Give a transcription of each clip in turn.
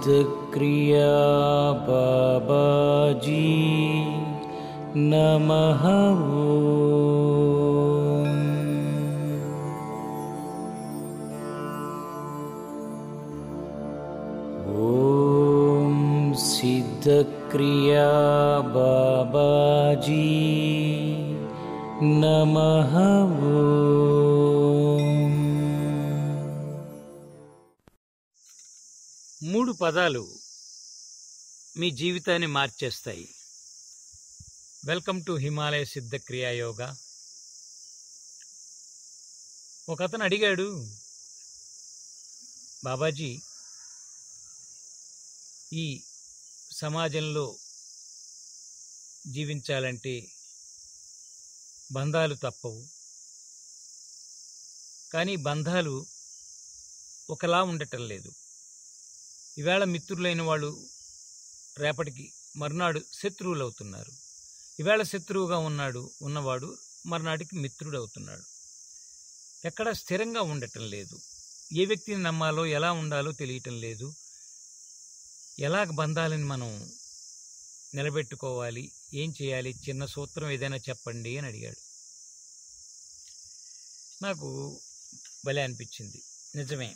सिद्धक्रिया बाबाजी नमः ॐ सिद्धक्रिया बाबाजी नमः మూడు పదాలు మీ జీవితాన్ని మార్చేస్తాయి వెల్కమ్ టు హిమాలయ సిద్ధ క్రియా యోగా ఒక అతను అడిగాడు బాబాజీ ఈ సమాజంలో జీవించాలంటే బంధాలు తప్పవు కానీ బంధాలు ఒకలా ఉండటం లేదు ఈవేళ మిత్రులైన వాళ్ళు రేపటికి మర్నాడు శత్రువులు అవుతున్నారు ఈవేళ శత్రువుగా ఉన్నాడు ఉన్నవాడు మర్నాటికి మిత్రుడు అవుతున్నాడు ఎక్కడ స్థిరంగా ఉండటం లేదు ఏ వ్యక్తిని నమ్మాలో ఎలా ఉండాలో తెలియటం లేదు ఎలా బంధాలని మనం నిలబెట్టుకోవాలి ఏం చేయాలి చిన్న సూత్రం ఏదైనా చెప్పండి అని అడిగాడు నాకు భలే అనిపించింది నిజమే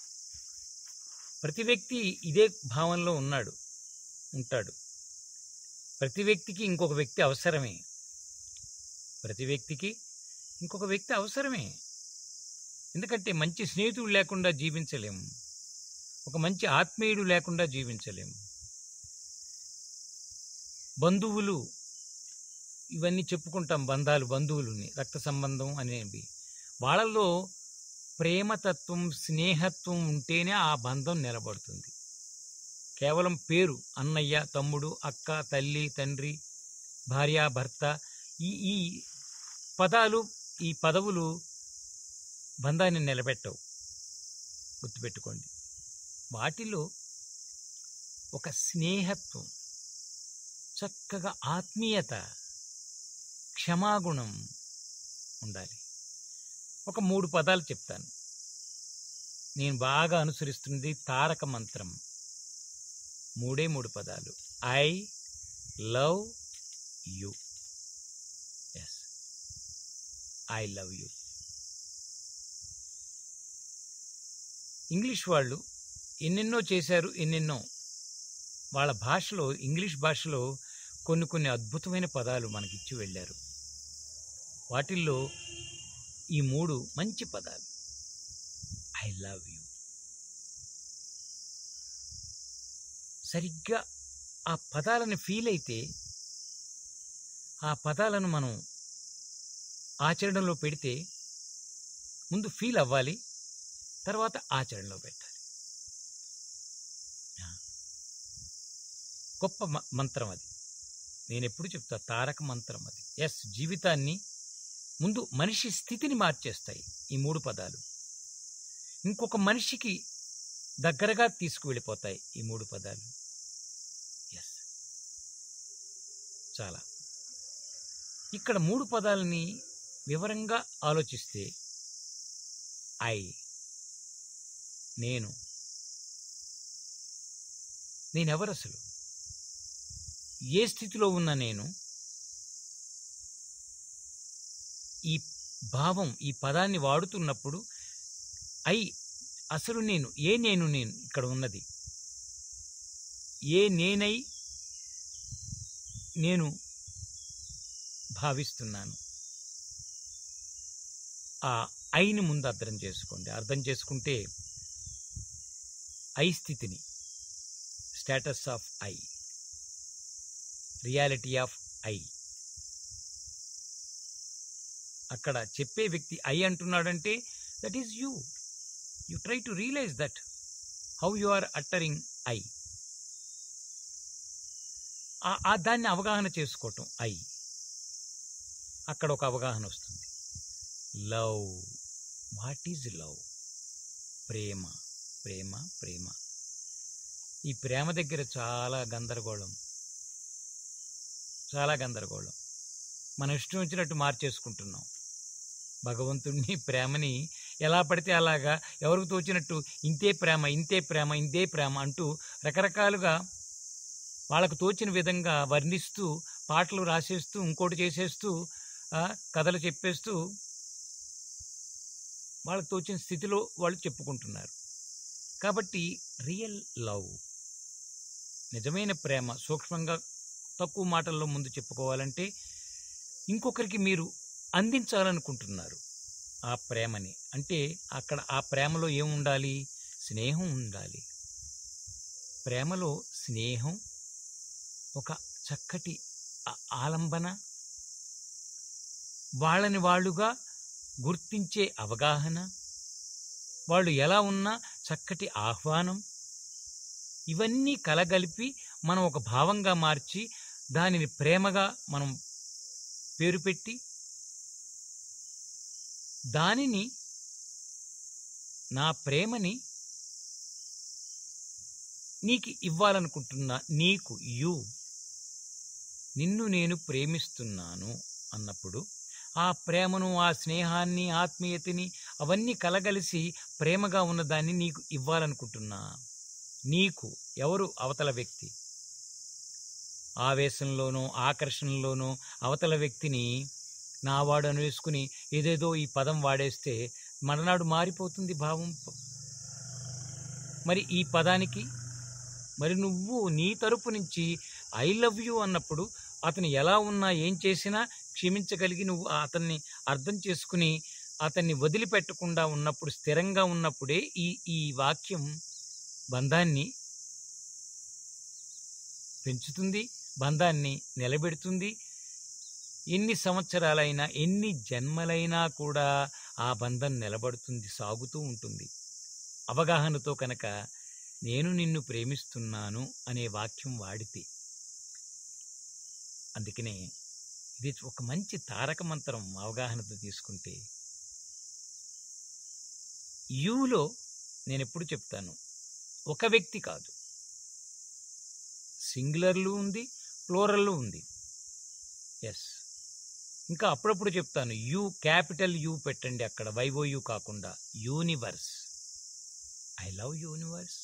ప్రతి వ్యక్తి ఇదే భావంలో ఉన్నాడు ఉంటాడు ప్రతి వ్యక్తికి ఇంకొక వ్యక్తి అవసరమే ప్రతి వ్యక్తికి ఇంకొక వ్యక్తి అవసరమే ఎందుకంటే మంచి స్నేహితుడు లేకుండా జీవించలేము ఒక మంచి ఆత్మీయుడు లేకుండా జీవించలేము బంధువులు ఇవన్నీ చెప్పుకుంటాం బంధాలు బంధువులని రక్త సంబంధం అనేవి వాళ్ళల్లో ప్రేమతత్వం స్నేహత్వం ఉంటేనే ఆ బంధం నిలబడుతుంది కేవలం పేరు అన్నయ్య తమ్ముడు అక్క తల్లి తండ్రి భార్య భర్త ఈ ఈ పదాలు ఈ పదవులు బంధాన్ని నిలబెట్టవు గుర్తుపెట్టుకోండి వాటిలో ఒక స్నేహత్వం చక్కగా ఆత్మీయత క్షమాగుణం ఉండాలి ఒక మూడు పదాలు చెప్తాను నేను బాగా అనుసరిస్తున్నది తారక మంత్రం మూడే మూడు పదాలు I love you yes I love you English వాళ్ళు ఎన్నెన్నో చేశారు ఎన్నెన్నో వాళ్ళ భాషలో ఇంగ్లీష్ భాషలో కొన్ని కొన్ని అద్భుతమైన పదాలు మనకిచ్చి వెళ్ళారు వాటిల్లో ఈ మూడు మంచి పదాలు ఐ లవ్ యూ సరిగ్గా ఆ పదాలను ఫీల్ అయితే ఆ పదాలను మనం ఆచరణలో పెడితే ముందు ఫీల్ అవ్వాలి తర్వాత ఆచరణలో పెట్టాలి గొప్ప మ- మంత్రం అది నేను ఎప్పుడు చెప్తా తారక మంత్రం అది ఎస్ జీవితాన్ని ముందు మనిషి స్థితిని మార్చేస్తాయి ఈ మూడు పదాలు ఇంకొక మనిషికి దగ్గరగా తీసుకువెళ్ళిపోతాయి ఈ మూడు పదాలు ఎస్ చాలా ఇక్కడ మూడు పదాలని వివరంగా ఆలోచిస్తే ఐ నేను నేనెవరు అసలు ఏ స్థితిలో ఉన్న నేను ఈ భావం ఈ పదాన్ని వాడుతున్నప్పుడు ఐ అసలు నేను ఏ నేను నేను ఇక్కడ ఉన్నది ఏ నేనై నేను భావిస్తున్నాను ఆ ఐని ముందు అర్థం చేసుకోండి అర్థం చేసుకుంటే ఐ స్థితిని status of I reality of I అక్కడ చెప్పే వ్యక్తి ఐ అంటున్నాడంటే that is you you try to realize that how you are uttering I ఆ దాన్ని అవగాహన చేసుకోవటం ఐ అక్కడ ఒక అవగాహన వస్తుంది లవ్ వాట్ ఈజ్ లవ్ ప్రేమ ప్రేమ ప్రేమ ఈ ప్రేమ దగ్గర చాలా గందరగోళం చాలా గందరగోళం మనం ఇష్టం వచ్చినట్టు మార్చేసుకుంటున్నాం భగవంతుడిని ప్రేమని ఎలా పడితే అలాగా ఎవరికి తోచినట్టు ఇంతే ప్రేమ ఇంతే ప్రేమ ఇంతే ప్రేమ అంటూ రకరకాలుగా వాళ్ళకు తోచిన విధంగా వర్ణిస్తూ పాటలు రాసేస్తూ ఇంకోటి చేసేస్తూ ఆ, కథలు చెప్పేస్తూ వాళ్ళకు తోచిన స్థితిలో వాళ్ళు చెప్పుకుంటున్నారు కాబట్టి రియల్ లవ్ నిజమైన ప్రేమ సూక్ష్మంగా తక్కువ మాటల్లో ముందు చెప్పుకోవాలంటే ఇంకొకరికి మీరు అందించాలనుకుంటున్నారు ఆ ప్రేమని అంటే అక్కడ ఆ ప్రేమలో ఏముండాలి స్నేహం ఉండాలి ప్రేమలో స్నేహం ఒక చక్కటి ఆ- ఆలంబన వాళ్ళని వాళ్ళుగా గుర్తించే అవగాహన వాళ్ళు ఎలా ఉన్నా చక్కటి ఆహ్వానం ఇవన్నీ కలగలిపి మనం ఒక భావంగా మార్చి దానిని ప్రేమగా మనం పేరు పెట్టి దానిని నా ప్రేమని నీకు ఇవ్వాలనుకుంటున్నా నీకు యు నిన్ను నేను ప్రేమిస్తున్నాను అన్నప్పుడు ఆ ప్రేమను ఆ స్నేహాన్ని ఆత్మీయతని అవన్నీ కలగలిసి ప్రేమగా ఉన్నదాన్ని నీకు ఇవ్వాలనుకుంటున్నా నీకు ఎవరు అవతల వ్యక్తి ఆవేశంలోనో ఆకర్షణలోనో అవతల వ్యక్తిని నావాడు అనేసుకుని ఏదేదో ఈ పదం వాడేస్తే మరనాడు మారిపోతుంది భావం మరి ఈ పదానికి మరి నువ్వు నీ తరపు నుంచి ఐ లవ్ యూ అన్నప్పుడు అతను ఎలా ఉన్నా ఏం చేసినా క్షమించగలిగి నువ్వు అతన్ని అర్థం చేసుకుని అతన్ని వదిలిపెట్టకుండా ఉన్నప్పుడు స్థిరంగా ఉన్నప్పుడే ఈ ఈ వాక్యం బంధాన్ని పెంచుతుంది బంధాన్ని నిలబెడుతుంది ఎన్ని సంవత్సరాలైనా ఎన్ని జన్మలైనా కూడా ఆ బంధం నిలబడుతుంది సాగుతూ ఉంటుంది అవగాహనతో కనుక నేను నిన్ను ప్రేమిస్తున్నాను అనే వాక్యం వాడితే అందుకనే ఇది ఒక మంచి తారక మంత్రం అవగాహనతో తీసుకుంటే యూలో నేను ఎప్పుడు చెప్తాను ఒక వ్యక్తి కాదు సింగులర్లు ఉంది ఫ్లోరల్లు ఉంది ఎస్ ఇంకా అప్పుడప్పుడు చెప్తాను యూ క్యాపిటల్ యూ పెట్టండి అక్కడ వైవో యూ కాకుండా యూనివర్స్ ఐ లవ్ యూనివర్స్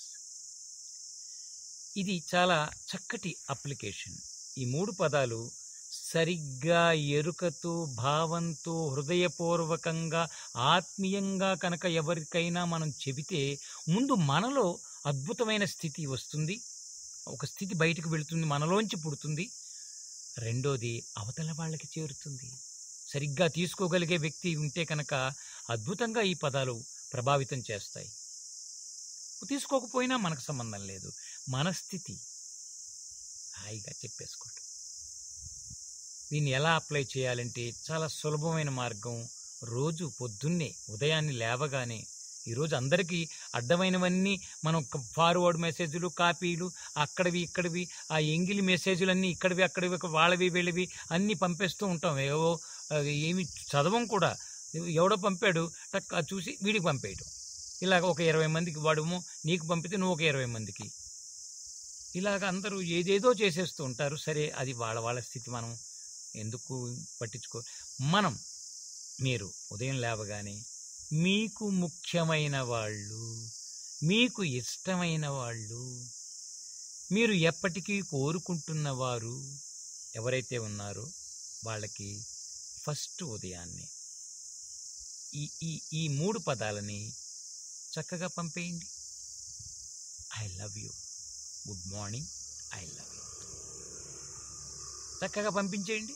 ఇది చాలా చక్కటి అప్లికేషన్ ఈ మూడు పదాలు సరిగ్గా ఎరుకతో భావంతో హృదయపూర్వకంగా ఆత్మీయంగా కనుక ఎవరికైనా మనం చెబితే ముందు మనలో అద్భుతమైన స్థితి వస్తుంది ఒక స్థితి బయటకు వెళుతుంది మనలోంచి పుడుతుంది రెండోది అవతల వాళ్ళకి చేరుతుంది సరిగ్గా తీసుకోగలిగే వ్యక్తి ఉంటే కనుక అద్భుతంగా ఈ పదాలు ప్రభావితం చేస్తాయి తీసుకోకపోయినా మనకు సంబంధం లేదు మన స్థితి హాయిగా చెప్పేసుకోవటం దీన్ని ఎలా అప్లై చేయాలంటే చాలా సులభమైన మార్గం రోజు పొద్దున్నే ఉదయాన్నే లేవగానే ఈరోజు అందరికీ అడ్డమైనవన్నీ మనం ఫార్వర్డ్ మెసేజ్లు కాపీలు అక్కడివి ఇక్కడివి ఆ ఎంగిలి మెసేజ్లన్నీ ఇక్కడివి అక్కడివి వాళ్ళవి వీళ్ళవి అన్నీ పంపేస్తూ ఉంటాం ఏవో ఆ, ఏమి చదవం కూడా ఎవడో పంపాడు టక్ అది చూసి వీడికి పంపేయడం ఇలాగ ఒక ఇరవై మందికి వాడము నీకు పంపితే నువ్వు ఒక ఇరవై మందికి ఇలాగ అందరూ ఏదేదో చేసేస్తూ ఉంటారు సరే అది వాళ్ళ వాళ్ళ స్థితి మనం ఎందుకు పట్టించుకో మనం మీరు ఉదయం లేవగానే మీకు ముఖ్యమైన వాళ్ళు మీకు ఇష్టమైన వాళ్ళు మీరు ఎప్పటికీ కోరుకుంటున్న వారు ఎవరైతే ఉన్నారో వాళ్ళకి ఫస్ట్ ఉదయాన్నే ఈ ఈ ఈ మూడు పదాలని చక్కగా పంపేయండి I love you good morning I love you చక్కగా పంపించేయండి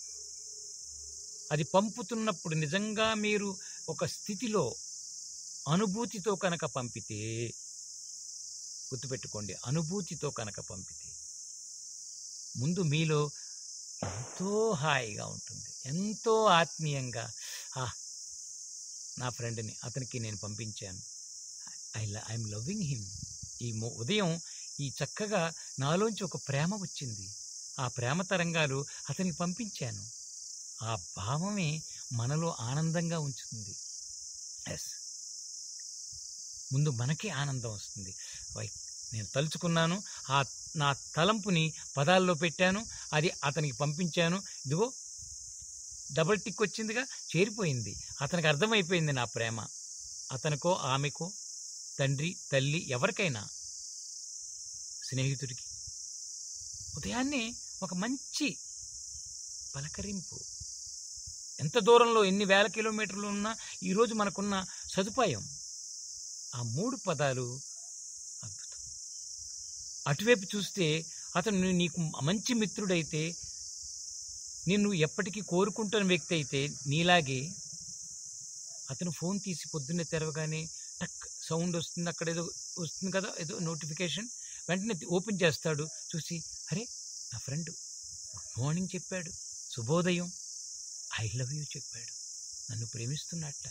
అది పంపుతున్నప్పుడు నిజంగా మీరు ఒక స్థితిలో అనుభూతితో కనుక పంపితే గుర్తుపెట్టుకోండి అనుభూతితో కనుక పంపితే ముందు మీలో ఎంతో హాయిగా ఉంటుంది ఎంతో ఆత్మీయంగా "ఆ, నా ఫ్రెండ్ని అతనికి నేను పంపించాను ఐ ఐఎమ్ లవ్వింగ్ హిమ్ ఈ మొ- ఉదయం ఈ చక్కగా నాలోంచి ఒక ప్రేమ వచ్చింది ఆ ప్రేమ తరంగాలు అతనికి పంపించాను ఆ భావమే మనలో ఆనందంగా ఉంచుతుంది ఎస్ ముందు మనకే ఆనందం వస్తుంది వై నేను తలుచుకున్నాను ఆ నా తలంపుని పదాల్లో పెట్టాను అది అతనికి పంపించాను ఇదిగో డబుల్ టిక్ వచ్చిందిగా చేరిపోయింది అతనికి అర్థమైపోయింది నా ప్రేమ అతనికో ఆమెకో తండ్రి తల్లి ఎవరికైనా స్నేహితుడికి ఉదయాన్నే ఒక మంచి పలకరింపు ఎంత దూరంలో ఎన్ని వేల కిలోమీటర్లు ఉన్నా ఈరోజు మనకున్న సదుపాయం ఆ మూడు పదాలు అద్భుతం అటువైపు చూస్తే అతను నీకు మంచి మిత్రుడైతే నిన్ను ఎప్పటికీ కోరుకుంటున్న వ్యక్తి అయితే నీలాగే అతను ఫోన్ తీసి పొద్దున్నే తెరవగానే టక్ సౌండ్ వస్తుంది అక్కడ ఏదో వస్తుంది కదా ఏదో నోటిఫికేషన్ వెంటనే ఓపెన్ చేస్తాడు చూసి అరే నా ఫ్రెండ్ గుడ్ మార్నింగ్ చెప్పాడు శుభోదయం ఐ లవ్ యూ చెప్పాడు నన్ను ప్రేమిస్తున్నట్ట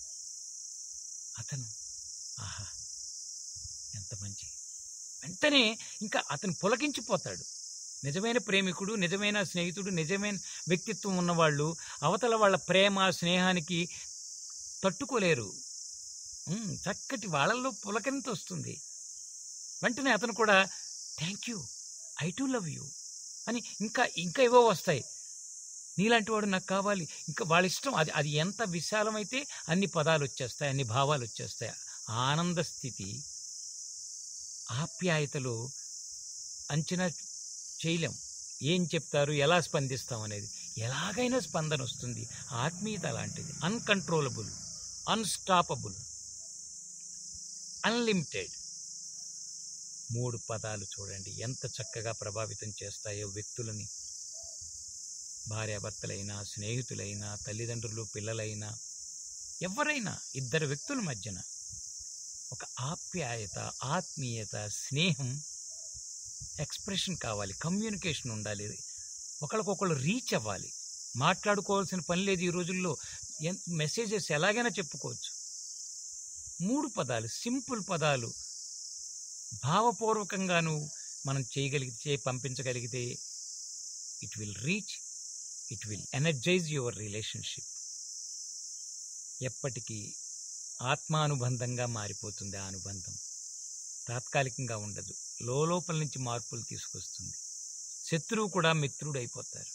అతను ఆహా ఎంత మంచి వెంటనే ఇంకా అతను పులకించిపోతాడు నిజమైన ప్రేమికుడు నిజమైన స్నేహితుడు నిజమైన వ్యక్తిత్వం ఉన్నవాళ్ళు అవతల వాళ్ళ ప్రేమ స్నేహానికి తట్టుకోలేరు ఉమ్, చక్కటి వాళ్ళల్లో పులకరింత వస్తుంది వెంటనే అతను కూడా thank you I too love you అని ఇంకా ఇంకా ఏవో వస్తాయి నీలాంటి వాడు నాకు కావాలి ఇంకా వాళ్ళ ఇష్టం అది అది ఎంత విశాలమైతే అన్ని పదాలు వచ్చేస్తాయి అన్ని భావాలు వచ్చేస్తాయి ఆనంద స్థితి ఆప్యాయతలో అంచనా చేయలేం ఏం చెప్తారు ఎలా స్పందిస్తాం అనేది ఎలాగైనా స్పందన వస్తుంది ఆత్మీయత అలాంటిది అన్కంట్రోలబుల్ అన్స్టాపబుల్ అన్లిమిటెడ్ మూడు పదాలు చూడండి ఎంత చక్కగా ప్రభావితం చేస్తాయో వ్యక్తులని భార్యాభర్తలైనా స్నేహితులైనా తల్లిదండ్రులు పిల్లలైనా ఎవరైనా ఇద్దరు వ్యక్తుల మధ్యన ఒక ఆప్యాయత ఆత్మీయత స్నేహం ఎక్స్ప్రెషన్ కావాలి కమ్యూనికేషన్ ఉండాలి ఒకరికొకళ్ళు రీచ్ అవ్వాలి మాట్లాడుకోవాల్సిన పని లేదు ఈ రోజుల్లో మెసేజెస్ ఎలాగైనా చెప్పుకోవచ్చు మూడు పదాలు సింపుల్ పదాలు భావపూర్వకంగాను మనం చేయగలిగితే పంపించగలిగితే it will reach it will energize your relationship ఎప్పటికీ ఆత్మానుబంధంగా మారిపోతుంది ఆ అనుబంధం తాత్కాలికంగా ఉండదు లోపల నుంచి మార్పులు తీసుకొస్తుంది శత్రువు కూడా మిత్రుడు అయిపోతారు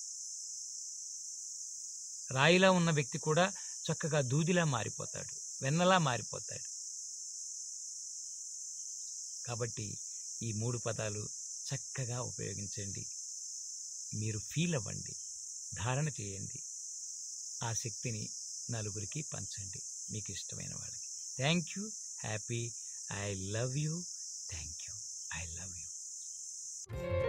రాయిలా ఉన్న వ్యక్తి కూడా చక్కగా దూదిలా మారిపోతాడు వెన్నలా మారిపోతాడు కాబట్టి ఈ మూడు పదాలు చక్కగా ఉపయోగించండి మీరు ఫీల్ అవ్వండి ధారణ చేయండి ఆ శక్తిని నలుగురికి పంచండి మీకు ఇష్టమైన వాళ్ళకి thank you happy I love you thank you I love you